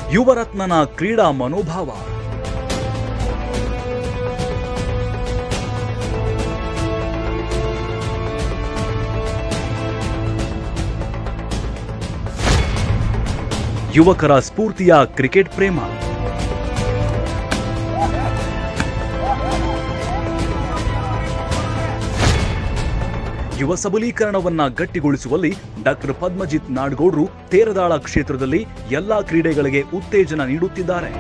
ಯುವರತ್ನನ ಕ್ರೀಡಾ ಮನೋಭಾವ ಯುವಕರ ಸ್ಫೂರ್ತಿಯ ಕ್ರಿಕೆಟ್ ಪ್ರೇಮ ಯುವ ಸಬಲೀಕರಣವನ್ನ ಗಟ್ಟಿಗೊಳಿಸುವಲ್ಲಿ ಡಾಕ್ಟರ್ ಪದ್ಮಜಿತ್ ನಾಡ್ಗೌಡ್ರು ತೇರದಾಳ ಕ್ಷೇತ್ರದಲ್ಲಿ ಎಲ್ಲಾ ಕ್ರೀಡೆಗಳಿಗೆ ಉತ್ತೇಜನ ನೀಡುತ್ತಿದ್ದಾರೆ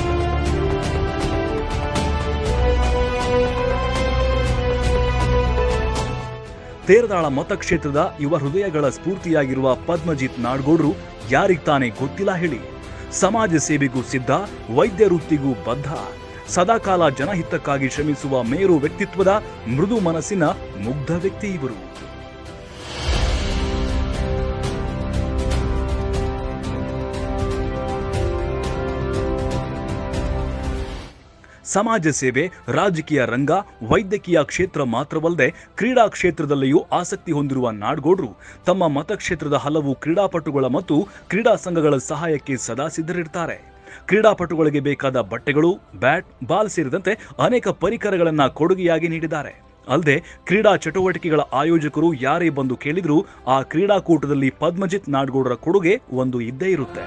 ತೇರದಾಳ ಮತಕ್ಷೇತ್ರದ ಯುವ ಹೃದಯಗಳ ಸ್ಫೂರ್ತಿಯಾಗಿರುವ ಪದ್ಮಜಿತ್ ನಾಡ್ಗೌಡ್ರು ಯಾರಿಗ್ ತಾನೇ ಗೊತ್ತಿಲ್ಲ ಹೇಳಿ ಸಮಾಜ ಸೇವೆಗೂ ಸಿದ್ಧ ವೈದ್ಯ ವೃತ್ತಿಗೂ ಬದ್ಧ ಸದಾಕಾಲ ಜನಹಿತಕ್ಕಾಗಿ ಶ್ರಮಿಸುವ ಮೇರು ವ್ಯಕ್ತಿತ್ವದ ಮೃದು ಮನಸ್ಸಿನ ಮುಗ್ಧ ವ್ಯಕ್ತಿ ಇವರು ಸಮಾಜ ಸೇವೆ ರಾಜಕೀಯ ರಂಗ ವೈದ್ಯಕೀಯ ಕ್ಷೇತ್ರ ಮಾತ್ರವಲ್ಲದೆ ಕ್ರೀಡಾ ಕ್ಷೇತ್ರದಲ್ಲಿಯೂ ಆಸಕ್ತಿ ಹೊಂದಿರುವ ನಾಡ್ಗೌಡ್ರು ತಮ್ಮ ಮತಕ್ಷೇತ್ರದ ಹಲವು ಕ್ರೀಡಾಪಟುಗಳ ಮತ್ತು ಕ್ರೀಡಾ ಸಂಘಗಳ ಸಹಾಯಕ್ಕೆ ಸದಾ ಸಿದ್ಧರಿರ್ತಾರೆ ಕ್ರೀಡಾಪಟುಗಳಿಗೆ ಬೇಕಾದ ಬಟ್ಟೆಗಳು ಬ್ಯಾಟ್ ಬಾಲ್ ಸೇರಿದಂತೆ ಅನೇಕ ಪರಿಕರಗಳನ್ನ ಕೊಡುಗೆಯಾಗಿ ನೀಡಿದ್ದಾರೆ ಅಲ್ಲದೆ ಕ್ರೀಡಾ ಚಟುವಟಿಕೆಗಳ ಆಯೋಜಕರು ಯಾರೇ ಬಂದು ಕೇಳಿದ್ರೂ ಆ ಕ್ರೀಡಾಕೂಟದಲ್ಲಿ ಪದ್ಮಜಿತ್ ನಾಡ್ಗೌಡರ ಕೊಡುಗೆ ಒಂದು ಇದ್ದೇ ಇರುತ್ತೆ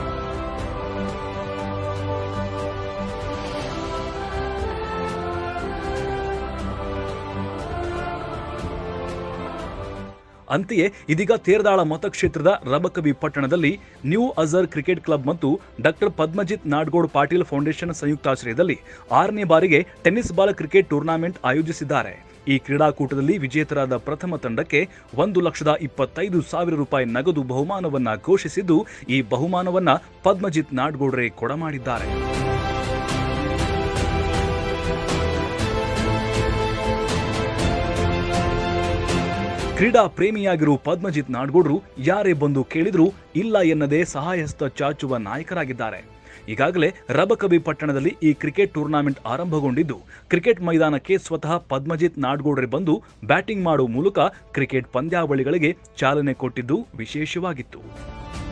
ಅಂತೆಯೇ ಇದೀಗ ತೇರದಾಳ ಮತಕ್ಷೇತ್ರದ ರಬಕವಿ ಪಟ್ಟಣದಲ್ಲಿ ನ್ಯೂ ಅಜರ್ ಕ್ರಿಕೆಟ್ ಕ್ಲಬ್ ಮತ್ತು ಡಾಕ್ಟರ್ ಪದ್ಮಜಿತ್ ನಾಡ್ಗೌಡ್ ಪಾಟೀಲ್ ಫೌಂಡೇಶನ್ ಸಂಯುಕ್ತಾಶ್ರಯದಲ್ಲಿ ಆರನೇ ಬಾರಿಗೆ ಟೆನ್ನಿಸ್ ಬಾಲ್ ಕ್ರಿಕೆಟ್ ಟೂರ್ನಾಮೆಂಟ್ ಆಯೋಜಿಸಿದ್ದಾರೆ ಈ ಕ್ರೀಡಾಕೂಟದಲ್ಲಿ ವಿಜೇತರಾದ ಪ್ರಥಮ ತಂಡಕ್ಕೆ ಒಂದು ಲಕ್ಷದ ಇಪ್ಪತ್ತೈದು ಸಾವಿರ ರೂಪಾಯಿ ನಗದು ಬಹುಮಾನವನ್ನ ಘೋಷಿಸಿದ್ದು ಈ ಬಹುಮಾನವನ್ನ ಪದ್ಮಜಿತ್ ನಾಡ್ಗೌಡ್ರೆ ಕೊಡಮಾಡಿದ್ದಾರೆ ಕ್ರೀಡಾ ಪ್ರೇಮಿಯಾಗಿರುವ ಪದ್ಮಜಿತ್ ನಾಡ್ಗೌಡ್ರು ಯಾರೇ ಬಂದು ಕೇಳಿದ್ರೂ ಇಲ್ಲ ಎನ್ನದೇ ಸಹಾಯಹಸ್ತ ಚಾಚುವ ನಾಯಕರಾಗಿದ್ದಾರೆ ಈಗಾಗಲೇ ರಬಕಬಿ ಪಟ್ಟಣದಲ್ಲಿ ಈ ಕ್ರಿಕೆಟ್ ಟೂರ್ನಾಮೆಂಟ್ ಆರಂಭಗೊಂಡಿದ್ದು ಕ್ರಿಕೆಟ್ ಮೈದಾನಕ್ಕೆ ಸ್ವತಃ ಪದ್ಮಜಿತ್ ನಾಡ್ಗೌಡ್ರೆ ಬಂದು ಬ್ಯಾಟಿಂಗ್ ಮಾಡುವ ಮೂಲಕ ಕ್ರಿಕೆಟ್ ಪಂದ್ಯಾವಳಿಗಳಿಗೆ ಚಾಲನೆ ಕೊಟ್ಟಿದ್ದು ವಿಶೇಷವಾಗಿತ್ತು